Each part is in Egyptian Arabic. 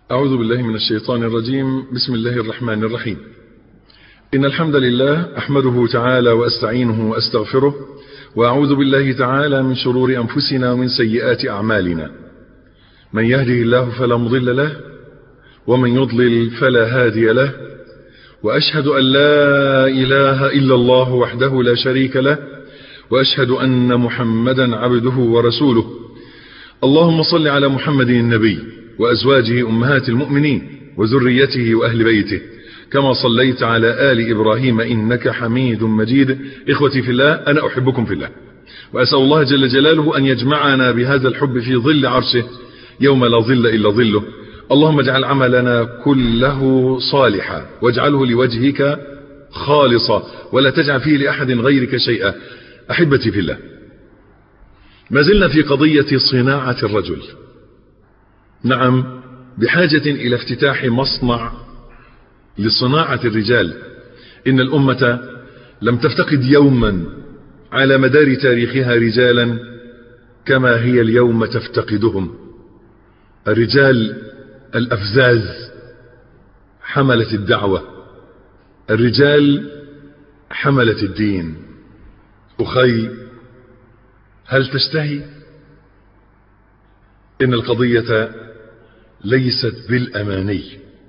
أعوذ بالله من الشيطان الرجيم بسم الله الرحمن الرحيم إن الحمد لله أحمده تعالى وأستعينه وأستغفره وأعوذ بالله تعالى من شرور أنفسنا ومن سيئات أعمالنا من يهده الله فلا مضل له ومن يضلل فلا هادي له وأشهد أن لا إله إلا الله وحده لا شريك له وأشهد أن محمدا عبده ورسوله اللهم صل على محمد النبي وأزواجه أمهات المؤمنين وذريته وأهل بيته كما صليت على آل إبراهيم إنك حميد مجيد إخوتي في الله أنا أحبكم في الله وأسأل الله جل جلاله أن يجمعنا بهذا الحب في ظل عرشه يوم لا ظل إلا ظله اللهم اجعل عملنا كله صالحا واجعله لوجهك خالصا ولا تجعل فيه لأحد غيرك شيئا أحبتي في الله ما زلنا في قضية صناعة الرجل نعم بحاجة إلى افتتاح مصنع لصناعة الرجال إن الأمة لم تفتقد يوما على مدار تاريخها رجالا كما هي اليوم تفتقدهم الرجال الأفزاز حملة الدعوة الرجال حملة الدين أخي هل تشتهي إن القضية ليست بالأماني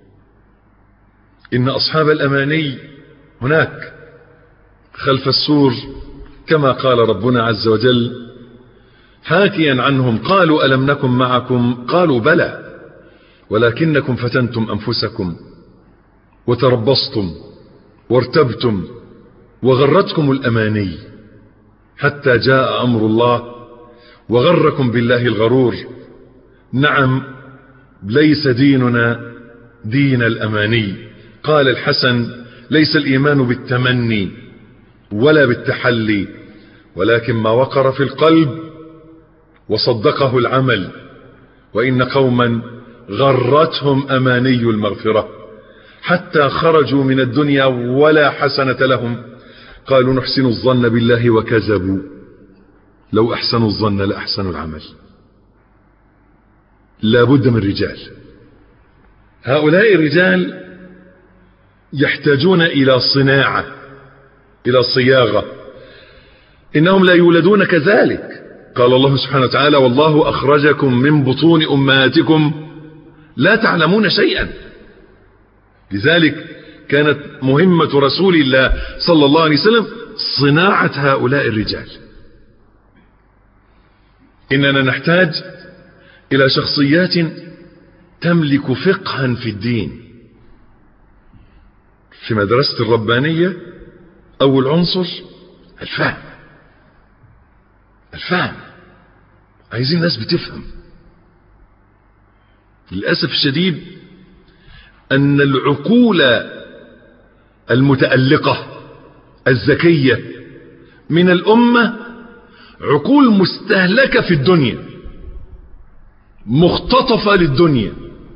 إن أصحاب الأماني هناك خلف السور كما قال ربنا عز وجل حاكيا عنهم قالوا ألم نكن معكم قالوا بلى ولكنكم فتنتم أنفسكم وتربصتم وارتبتم وغرتكم الأماني حتى جاء أمر الله وغركم بالله الغرور نعم ليس ديننا دين الأماني قال الحسن ليس الإيمان بالتمني ولا بالتحلي ولكن ما وقر في القلب وصدقه العمل وإن قوما غرتهم أماني المغفرة حتى خرجوا من الدنيا ولا حسنة لهم قالوا نحسن الظن بالله وكذبوا لو أحسنوا الظن لأحسنوا العمل لا بد من رجال هؤلاء الرجال يحتاجون إلى صناعة إلى صياغة إنهم لا يولدون كذلك قال الله سبحانه وتعالى والله أخرجكم من بطون أمهاتكم لا تعلمون شيئا لذلك كانت مهمة رسول الله صلى الله عليه وسلم صناعة هؤلاء الرجال إننا نحتاج إلى شخصيات تملك فقها في الدين في مدرسة الربانية أول عنصر الفهم الفهم عايزين ناس بتفهم للأسف الشديد أن العقول المتألقة الذكية من الأمة عقول مستهلكة في الدنيا مختطفة للدنيا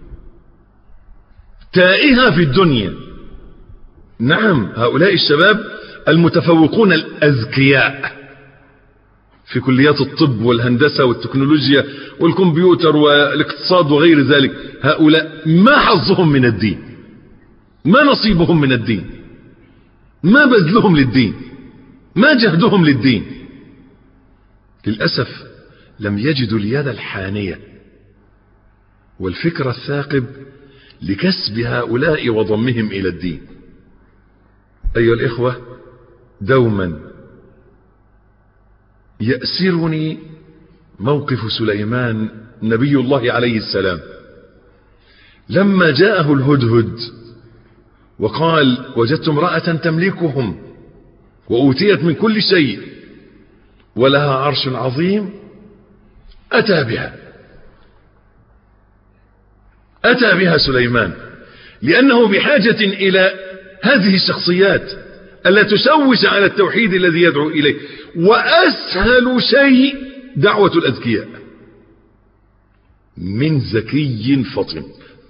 تائهة في الدنيا نعم هؤلاء الشباب المتفوقون الأذكياء في كليات الطب والهندسة والتكنولوجيا والكمبيوتر والاقتصاد وغير ذلك هؤلاء ما حظهم من الدين ما نصيبهم من الدين ما بذلهم للدين ما جهدهم للدين للأسف لم يجدوا اليد الحانية والفكر الثاقب لكسب هؤلاء وضمهم إلى الدين أيها الإخوة دوما يأسرني موقف سليمان نبي الله عليه السلام لما جاءه الهدهد وقال وجدت امرأة تملكهم وأوتيت من كل شيء ولها عرش عظيم أتى بها أتى بها سليمان لأنه بحاجة إلى هذه الشخصيات ألا تشوش على التوحيد الذي يدعو إليه وأسهل شيء دعوة الأذكياء من ذكي فطن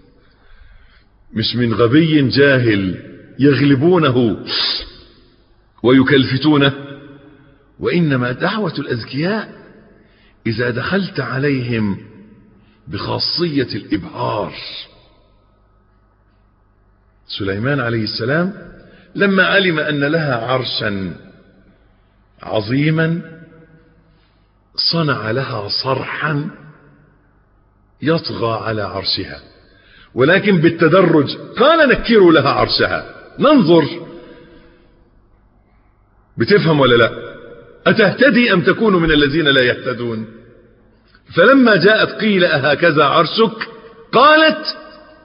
مش من غبي جاهل يغلبونه ويكلفتونه وإنما دعوة الأذكياء إذا دخلت عليهم بخاصية الإبهار سليمان عليه السلام لما علم أن لها عرشا عظيما صنع لها صرحا يطغى على عرشها ولكن بالتدرج قال نكروا لها عرشها ننظر بتفهم ولا لا أتهتدي أم تكون من الذين لا يهتدون فلما جاءت قيل أهكذا عرشك قالت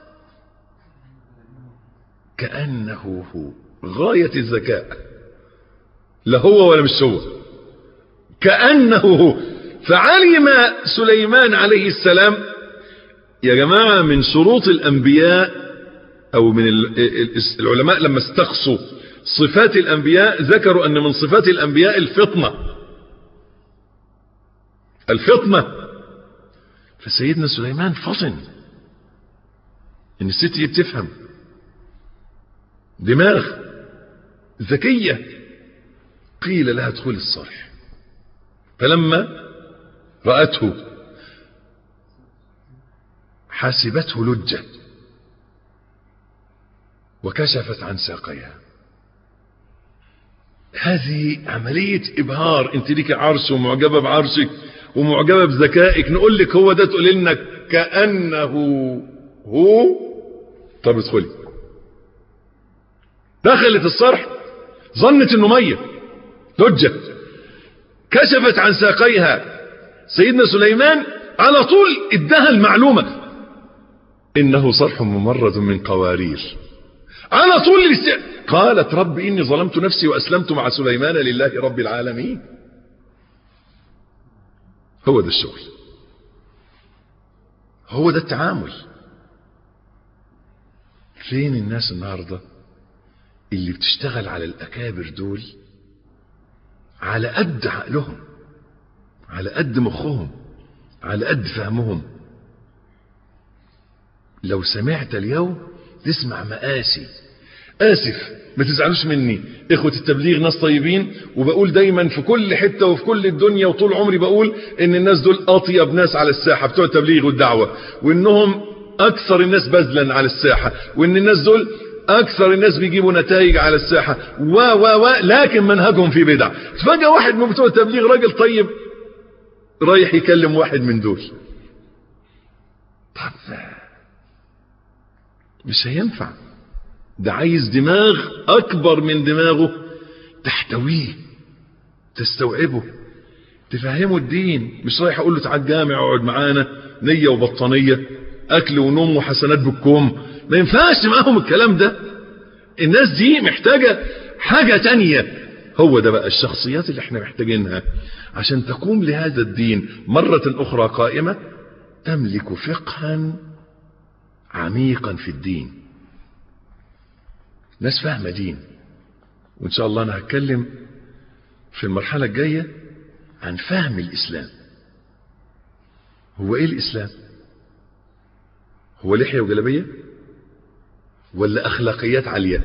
كأنه هو غاية الذكاء لا هو ولا مش هو كأنه هو فعلم سليمان عليه السلام يا جماعة من شروط الأنبياء أو من العلماء لما استقصوا صفات الأنبياء ذكروا أن من صفات الأنبياء الفطنة الفطنة فسيدنا سليمان فطن ان الست دي بتفهم دماغ ذكية قيل لها ادخل الصرح فلما رأته حاسبته لجة وكشفت عن ساقيها هذه عملية إبهار انت ليك عرش ومعجبة بعرشك ومعجبة بذكائك نقول لك هو ده تقول لنا كأنه هو طب ادخلي دخلت الصرح ظنت انه ميه لجة كشفت عن ساقيها سيدنا سليمان على طول ادها المعلومة انه صرح ممرد من قوارير على طول الاست... قالت رب اني ظلمت نفسي واسلمت مع سليمان لله رب العالمين هو ده الشغل هو ده التعامل فين الناس النهارده اللي بتشتغل على الأكابر دول على قد عقلهم على قد مخهم على قد فهمهم لو سمعت اليوم تسمع مآسي آسف ما تزعلوش مني إخوة التبليغ ناس طيبين وبقول دايما في كل حتة وفي كل الدنيا وطول عمري بقول إن الناس دول أطيب ناس على الساحة بتوع التبليغ والدعوة وإنهم أكثر الناس بذلا على الساحة وإن الناس دول اكثر الناس بيجيبوا نتائج على الساحة و و و لكن منهجهم في بدع فجأة واحد من بتوع التبليغ راجل طيب رايح يكلم واحد من دول طب مش هينفع ده عايز دماغ اكبر من دماغه تحتويه تستوعبه تفهمه الدين مش رايح اقول له تعال الجامع اقعد معانا نية وبطانية اكل ونوم وحسنات بالكوم ما ينفعش معاهم الكلام ده الناس دي محتاجة حاجة تانية هو ده بقى الشخصيات اللي احنا محتاجينها عشان تقوم لهذا الدين مرة اخرى قائمة تملك فقها عميقا في الدين ناس فاهمة دين وان شاء الله انا هتكلم في المرحلة الجاية عن فهم الاسلام هو ايه الاسلام هو لحية وجلبية ولا اخلاقيات عالية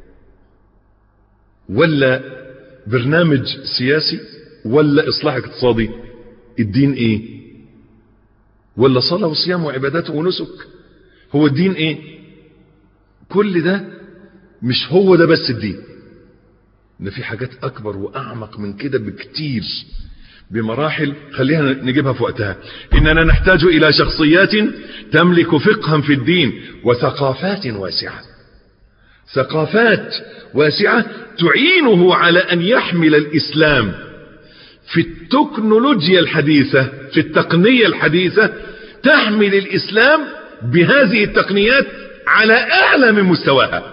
ولا برنامج سياسي ولا اصلاح اقتصادي الدين ايه ولا صلاة وصيام وعبادات ونسك هو الدين ايه كل ده مش هو ده بس الدين ان في حاجات اكبر واعمق من كده بكتير بمراحل خليها نجيبها في وقتها اننا نحتاج الى شخصيات تملك فقها في الدين وثقافات واسعة ثقافات واسعة تعينه على ان يحمل الاسلام في التكنولوجيا الحديثة في التقنية الحديثة تحمل الاسلام بهذه التقنيات على اعلى من مستواها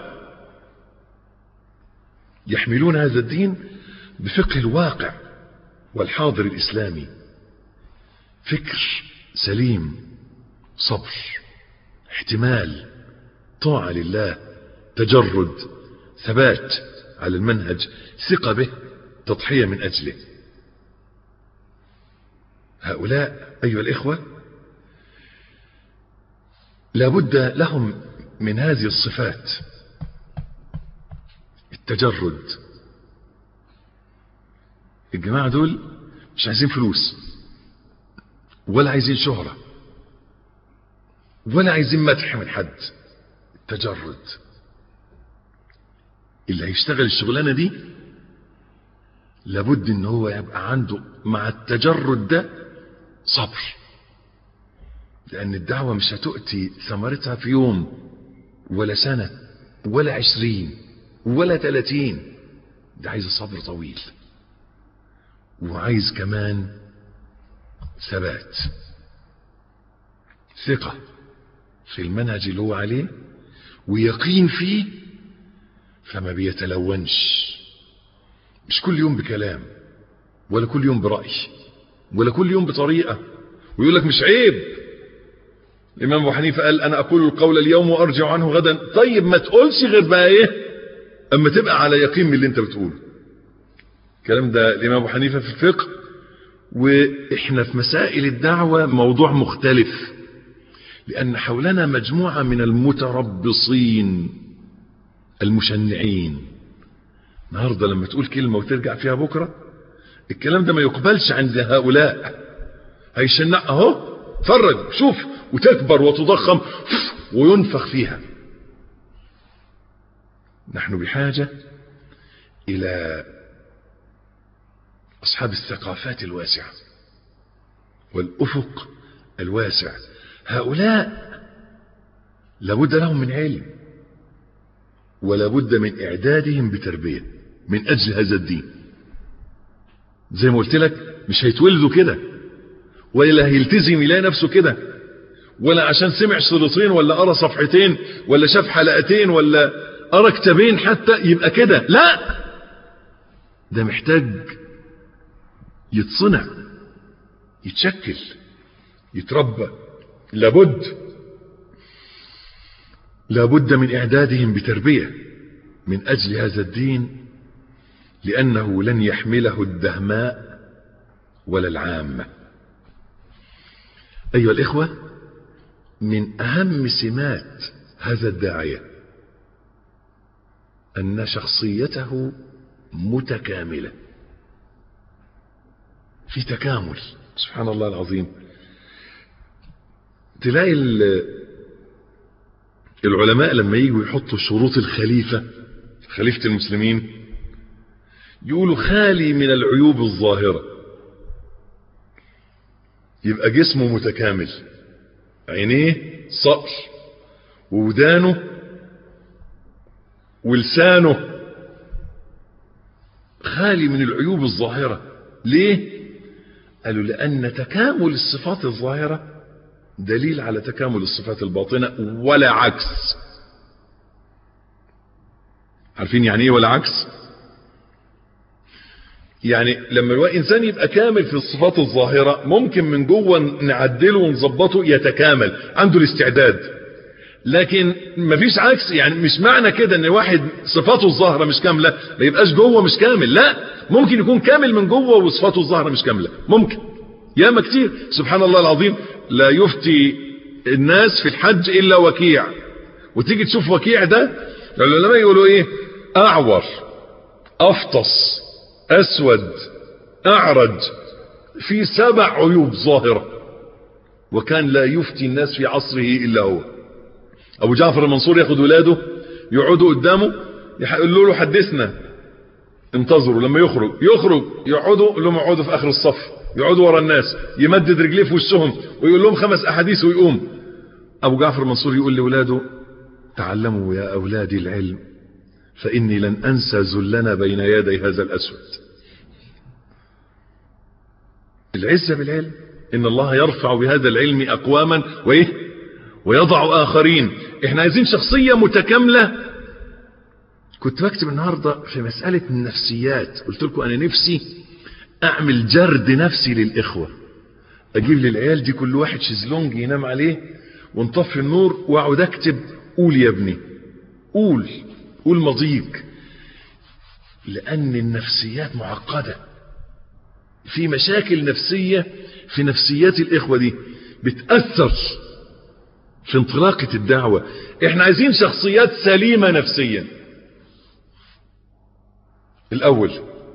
يحملون هذا الدين بفقه الواقع والحاضر الإسلامي فكر سليم صبر احتمال طاعة لله تجرد ثبات على المنهج ثقة به تضحية من أجله هؤلاء أيها الإخوة لابد لهم من هذه الصفات التجرد الجماعة دول مش عايزين فلوس ولا عايزين شهرة ولا عايزين مدح من حد التجرد اللي هيشتغل الشغلانة دي لابد ان هو يبقى عنده مع التجرد ده صبر لان الدعوة مش هتؤتي ثمرتها في يوم ولا سنة ولا عشرين ولا تلاتين ده عايز صبر طويل وعايز كمان ثبات ثقة في المنهج اللي هو عليه ويقين فيه فما بيتلونش مش كل يوم بكلام ولا كل يوم برأي ولا كل يوم بطريقة ويقول لك مش عيب الإمام أبو حنيفة قال أنا أقول القول اليوم وأرجع عنه غدا طيب ما تقولش غير بقى إيه أما تبقى على يقين من اللي أنت بتقوله الكلام ده الإمام أبو حنيفة في الفقه وإحنا في مسائل الدعوة موضوع مختلف لأن حولنا مجموعة من المتربصين المشنعين النهاردة لما تقول كلمة وترجع فيها بكرة الكلام ده ما يقبلش عند هؤلاء هيشنع اهو فرج شوف وتكبر وتضخم وينفخ فيها نحن بحاجة إلى أصحاب الثقافات الواسعة والأفق الواسع هؤلاء لابد لهم من علم ولابد من إعدادهم بتربية من أجل هذا الدين زي ما قلت لك مش هيتولدوا كده ولا هيلتزم يلاقي نفسه كده ولا عشان سمع شريطين ولا قرا صفحتين ولا شاف حلقتين ولا قرا كتابين حتى يبقى كده لا ده محتاج يتصنع يتشكل يتربى لابد لابد من إعدادهم بتربية من أجل هذا الدين لأنه لن يحمله الدهماء ولا العامة أيها الإخوة من أهم سمات هذا الداعية أن شخصيته متكاملة في تكامل سبحان الله العظيم تلاقي العلماء لما يجوا يحطوا شروط الخليفة خليفة المسلمين يقولوا خالي من العيوب الظاهرة يبقى جسمه متكامل عينيه صقر وودانه ولسانه خالي من العيوب الظاهرة ليه قالوا لأن تكامل الصفات الظاهرة دليل على تكامل الصفات الباطنة ولا عكس عارفين يعني ايه ولا عكس يعني لما الواحد انسان يبقى كامل في الصفات الظاهرة ممكن من جوه نعدله ونظبطه يتكامل عنده الاستعداد لكن مفيش عكس يعني مش معنى كده ان واحد صفاته الظاهرة مش كاملة ما يبقاش جوه مش كامل لا ممكن يكون كامل من جوه وصفاته الظاهرة مش كاملة ممكن ياما كتير سبحان الله العظيم لا يفتي الناس في الحج الا وكيع وتيجي تشوف وكيع ده العلماء يقولوا ايه اعور افطس اسود اعرج في سبع عيوب ظاهرة وكان لا يفتي الناس في عصره الا هو ابو جعفر المنصور ياخد ولاده يقعدوا قدامه يقول له حدثنا انتظروا لما يخرج يخرج يقعدوا لهم يقعدوا في اخر الصف يقعدوا ورا الناس يمدد رجليه في وشهم ويقول لهم خمس احاديث ويقوم ابو جعفر المنصور يقول لاولاده تعلموا يا اولادي العلم فاني لن انسى ذلنا بين يدي هذا الاسود العزة بالعلم ان الله يرفع بهذا العلم اقواما وايه ويضع اخرين احنا عايزين شخصية متكاملة كنت بكتب النهاردة في مسألة النفسيات قلت لكم انا نفسي اعمل جرد نفسي للاخوة اجيب للعيال دي كل واحد شيزلونج ينام عليه ونطفي النور واقعد اكتب قول يا ابني قول قول مضيق لان النفسيات معقدة في مشاكل نفسية في نفسيات الاخوة دي بتأثر في انطلاقة الدعوة احنا عايزين شخصيات سليمة نفسيا الاول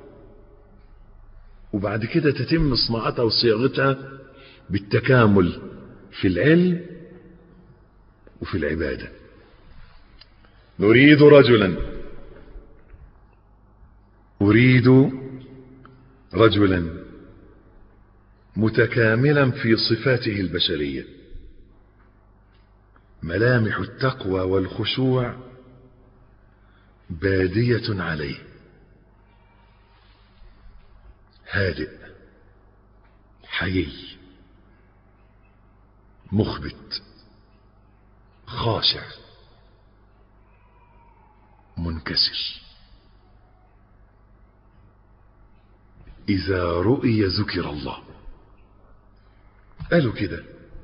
وبعد كده تتم صناعتها وصياغتها بالتكامل في العلم وفي العبادة نريد رجلا أريد رجلا متكاملا في صفاته البشرية ملامح التقوى والخشوع بادية عليه هادئ حيي مخبت خاشع منكسر إذا رؤي ذكر الله قالوا كده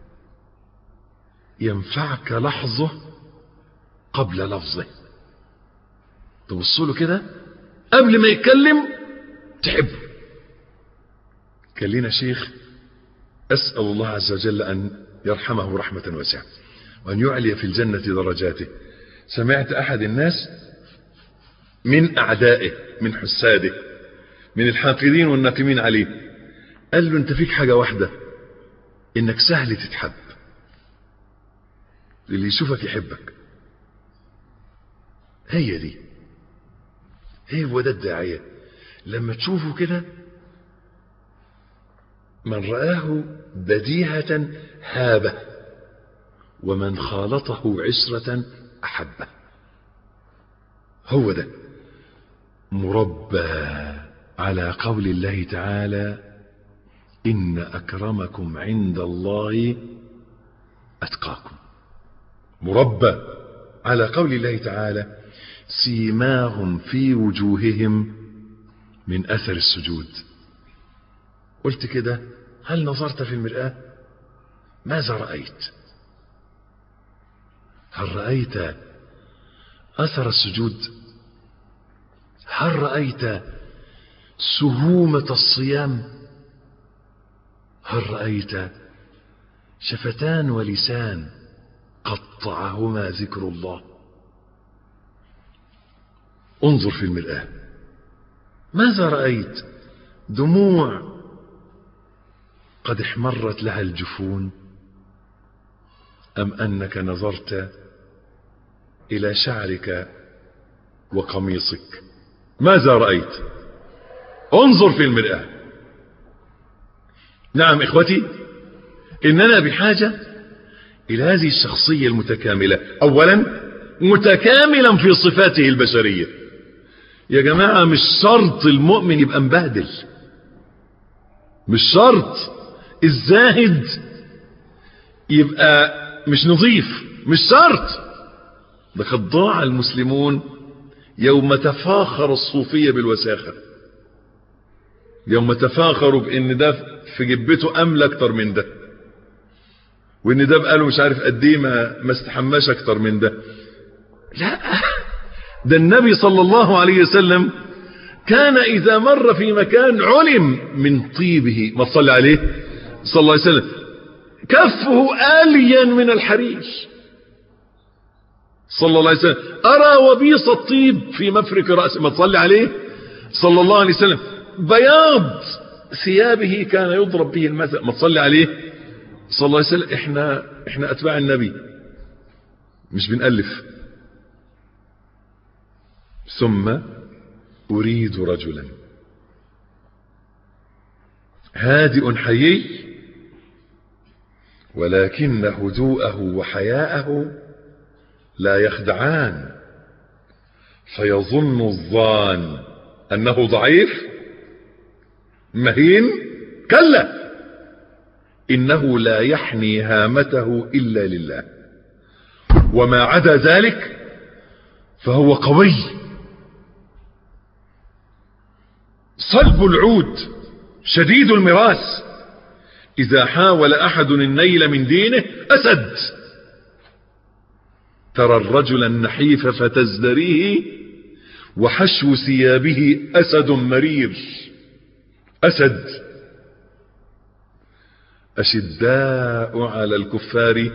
ينفعك لحظة قبل لفظه تبص له كده قبل ما يتكلم تحبه كان لنا شيخ أسأل الله عز وجل أن يرحمه رحمة واسعة وأن يعلي في الجنة درجاته سمعت أحد الناس من أعدائه من حساده من الحاقدين والناقمين عليه قال له أنت فيك حاجة واحدة إنك سهل تتحب اللي يشوفك يحبك هي دي هي هو ده الداعية لما تشوفه كده من رآه بديهة هابه ومن خالطه عشرة أحبه هو ده مربى على قول الله تعالى إن أكرمكم عند الله أتقاكم مربى على قول الله تعالى سيماهم في وجوههم من أثر السجود قلت كده هل نظرت في المرآة ماذا رأيت هل رأيت أثر السجود هل رأيت سهومة الصيام هل رأيت شفتان ولسان قطعهما ذكر الله انظر في المرآة ماذا رأيت دموع قد احمرت لها الجفون أم أنك نظرت إلى شعرك وقميصك ماذا رأيت انظر في المرآة نعم إخوتي إننا بحاجة إلى هذه الشخصية المتكاملة أولا متكاملا في صفاته البشرية يا جماعة مش شرط المؤمن يبقى مبهدل مش شرط الزاهد يبقى مش نظيف مش شرط لقد ضاع المسلمون يوم تفاخر الصوفية بالوساخة يوم تفاخروا بان ده في جبته امل اكتر من ده وان ده بقاله مش عارف قد ايه ما ما استحماش اكتر من ده لا ده النبي صلى الله عليه وسلم كان اذا مر في مكان علم من طيبه ما تصلي عليه صلى الله عليه وسلم كفه الين من الحرير صلى الله عليه وسلم ارى وبيص الطيب في مفرك راسه ما تصلي عليه صلى الله عليه وسلم بياض ثيابه كان يضرب به المثل ما تصلي عليه صلى الله عليه وسلم احنا احنا اتباع النبي مش بنألف ثم اريد رجلا هادئ حيي ولكن هدوءه وحياءه لا يخدعان فيظن الظان انه ضعيف مهين كلا انه لا يحني هامته الا لله وما عدا ذلك فهو قوي صلب العود شديد المراس اذا حاول احد النيل من دينه اسد ترى الرجل النحيف فتزدريه وحشو ثيابه اسد مرير اسد اشداء على الكفار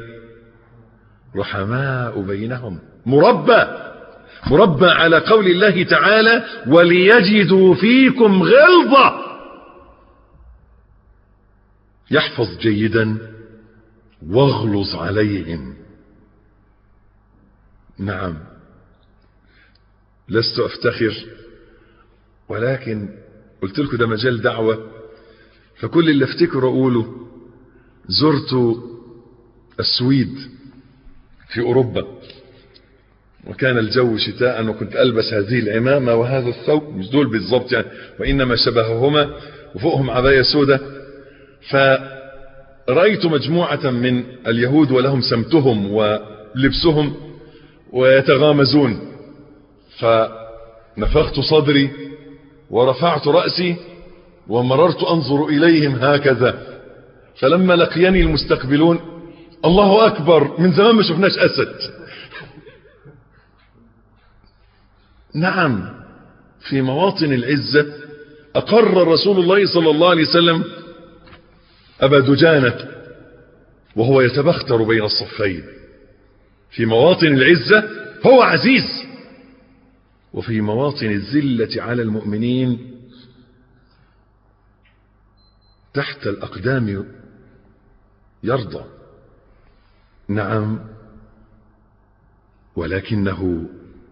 رحماء بينهم مربى مربى على قول الله تعالى وليجدوا فيكم غلظة يحفظ جيدا واغلظ عليهم نعم لست افتخر ولكن قلت لكم ده مجال دعوة فكل اللي افتكره اقوله زرت السويد في اوروبا وكان الجو شتاء وكنت البس هذه العمامة وهذا الثوب مش دول بالضبط يعني وانما شبههما وفوقهم عباية سودة فرأيت مجموعة من اليهود ولهم سمتهم ولبسهم ويتغامزون فنفخت صدري ورفعت رأسي ومررت أنظر إليهم هكذا فلما لقيني المستقبلون الله أكبر من زمان ما شفناش أسد نعم في مواطن العزة أقر رسول الله صلى الله عليه وسلم أبا دجانة وهو يتبختر بين الصفين في مواطن العزة هو عزيز وفي مواطن الذلة على المؤمنين تحت الأقدام يرضى نعم ولكنه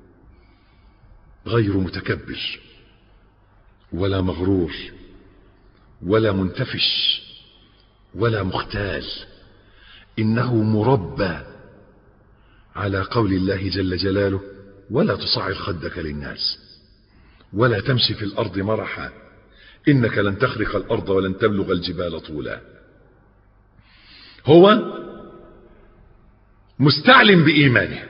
غير متكبر ولا مغرور ولا منتفش ولا مختال إنه مربى على قول الله جل جلاله ولا تصعر خدك للناس ولا تمشي في الأرض مرحا إنك لن تخرق الأرض ولن تبلغ الجبال طولا هو مستعلم بإيمانه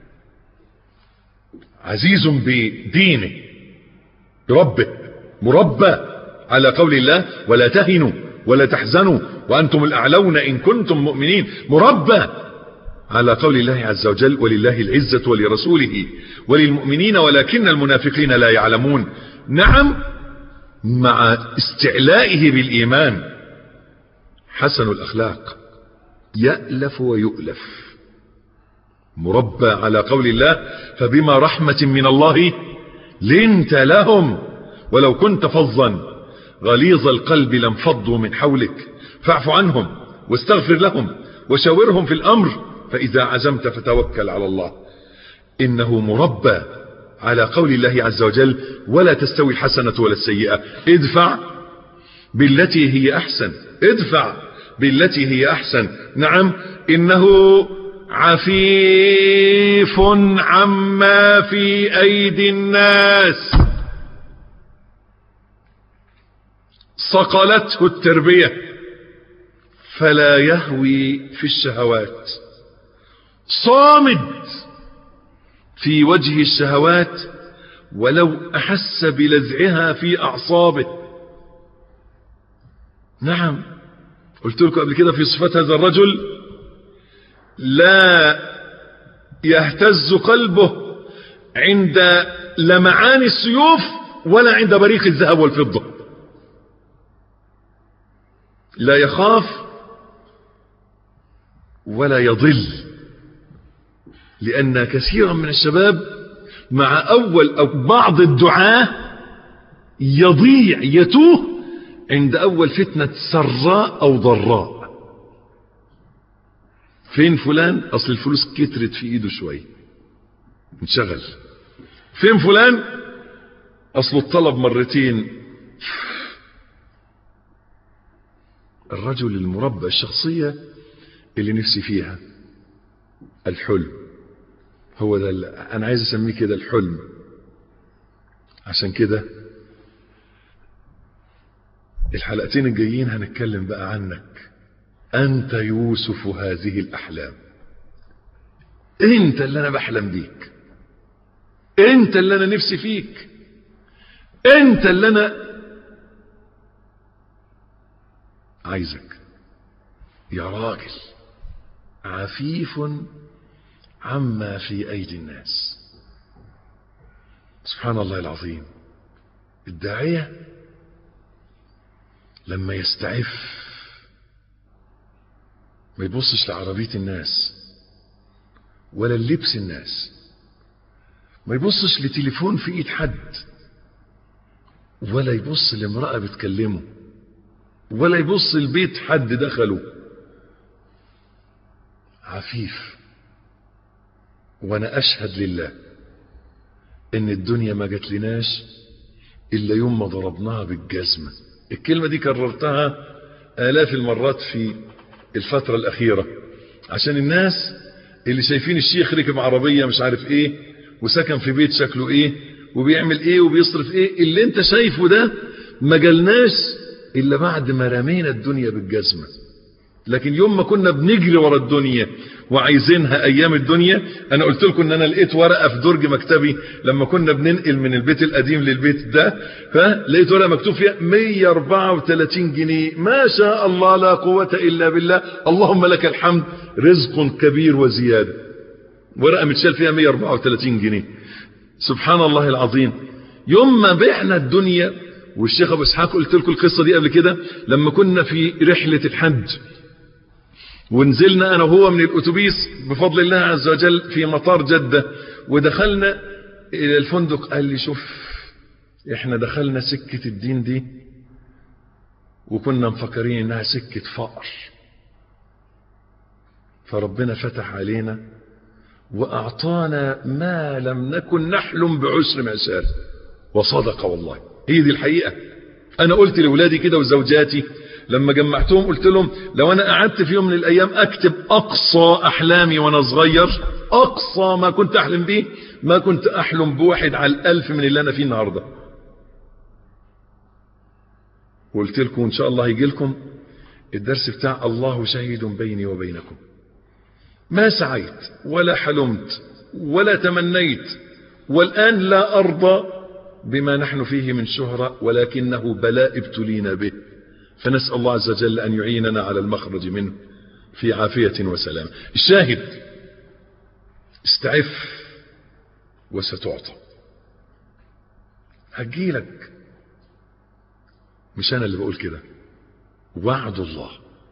عزيز بدينه بربه مربى على قول الله ولا تهنوا ولا تحزنوا وأنتم الأعلون إن كنتم مؤمنين مربى على قول الله عز وجل ولله العزة ولرسوله وللمؤمنين ولكن المنافقين لا يعلمون نعم مع استعلائه بالإيمان حسن الأخلاق يألف ويؤلف مربى على قول الله فبما رحمة من الله لنت لهم ولو كنت فظا غليظ القلب لانفضوا من حولك فاعف عنهم واستغفر لهم وشاورهم في الأمر فإذا عزمت فتوكل على الله إنه مربى على قول الله عز وجل ولا تستوي الحسنة ولا السيئة ادفع بالتي هي أحسن ادفع بالتي هي أحسن نعم إنه عفيف عما في أيدي الناس صقلته التربية فلا يهوي في الشهوات صامد في وجه الشهوات ولو أحس بلذعها في أعصابه نعم قلت لكم قبل كده في صفات هذا الرجل لا يهتز قلبه عند لمعان السيوف ولا عند بريق الذهب والفضة لا يخاف ولا يضل لأن كثيرا من الشباب مع أول أو بعض الدعاة يضيع يتوه عند أول فتنة سراء أو ضراء فين فلان أصل الفلوس كترت في إيده شوية انشغل فين فلان أصل الطلب مرتين الرجل المربى الشخصية اللي نفسي فيها الحلم هو ده اللي انا عايز اسميه كده الحلم عشان كده الحلقتين الجايين هنتكلم بقى عنك انت يوسف هذه الاحلام انت اللي انا بحلم بيك انت اللي انا نفسي فيك انت اللي انا عايزك يا راجل عفيف عما في أيدي الناس سبحان الله العظيم الداعية لما يستعف ما يبصش لعربية الناس ولا لبس الناس ما يبصش لتليفون في ايد حد ولا يبص لامرأة بتكلمه ولا يبص لبيت حد دخله عفيف وانا اشهد لله ان الدنيا ما جات لناش إلا يوم ما ضربناها بالجزمة الكلمة دي كررتها آلاف المرات في الفترة الأخيرة عشان الناس اللي شايفين الشيخ ركب عربية مش عارف ايه وسكن في بيت شكله ايه وبيعمل ايه وبيصرف ايه اللي انت شايفه ده ما جالناش الا بعد ما رمينا الدنيا بالجزمة لكن يوم ما كنا بنجري ورا الدنيا وعايزينها ايام الدنيا انا قلت لكم ان انا لقيت ورقه في درج مكتبي لما كنا بننقل من البيت القديم للبيت ده فلقيت ورقه مكتوب فيها 134 جنيه ما شاء الله لا قوه الا بالله اللهم لك الحمد رزق كبير وزياده ورقه متشال فيها 134 جنيه سبحان الله العظيم يوم ما بعنا الدنيا والشيخ ابو اسحاق قلت لكم القصه دي قبل كده لما كنا في رحله الحج ونزلنا انا وهو من الاتوبيس بفضل الله عز وجل في مطار جدة ودخلنا الى الفندق قال لي شوف احنا دخلنا سكة الدين دي وكنا مفكرين انها سكة فقر فربنا فتح علينا واعطانا ما لم نكن نحلم بعشر معشار وصدق والله هي دي الحقيقة انا قلت لاولادي كده وزوجاتي لما جمعتهم قلت لهم لو انا قعدت في يوم من الايام اكتب اقصى احلامي وانا صغير اقصى ما كنت احلم به ما كنت احلم بواحد على الالف من اللي انا فيه النهاردة وقلت لكم ان شاء الله هيجي لكم الدرس بتاع الله شهيد بيني وبينكم ما سعيت ولا حلمت ولا تمنيت والان لا ارضى بما نحن فيه من شهرة ولكنه بلاء ابتلينا به فنسأل الله عز وجل أن يعيننا على المخرج منه في عافية وسلام الشاهد استعف وستعطى هجيلك مش أنا اللي بقول كده وعد الله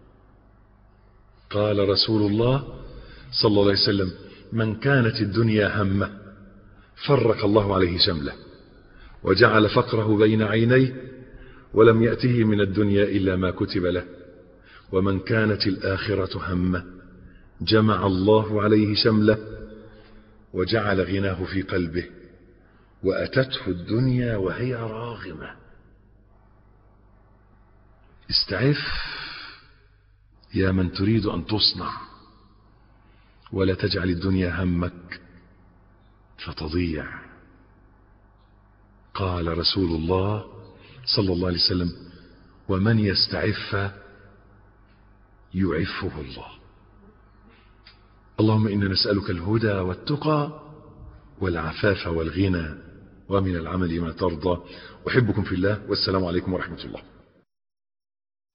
قال رسول الله صلى الله عليه وسلم من كانت الدنيا همه فرق الله عليه شمله وجعل فقره بين عينيه ولم يأته من الدنيا إلا ما كتب له ومن كانت الآخرة همه جمع الله عليه شمله وجعل غناه في قلبه وأتته الدنيا وهي راغمة استعف يا من تريد أن تصنع ولا تجعل الدنيا همك فتضيع قال رسول الله صلى الله عليه وسلم ومن يستعف يعفه الله اللهم إنا نسألك الهدى والتقى والعفاف والغنى ومن العمل ما ترضى أحبكم في الله والسلام عليكم ورحمة الله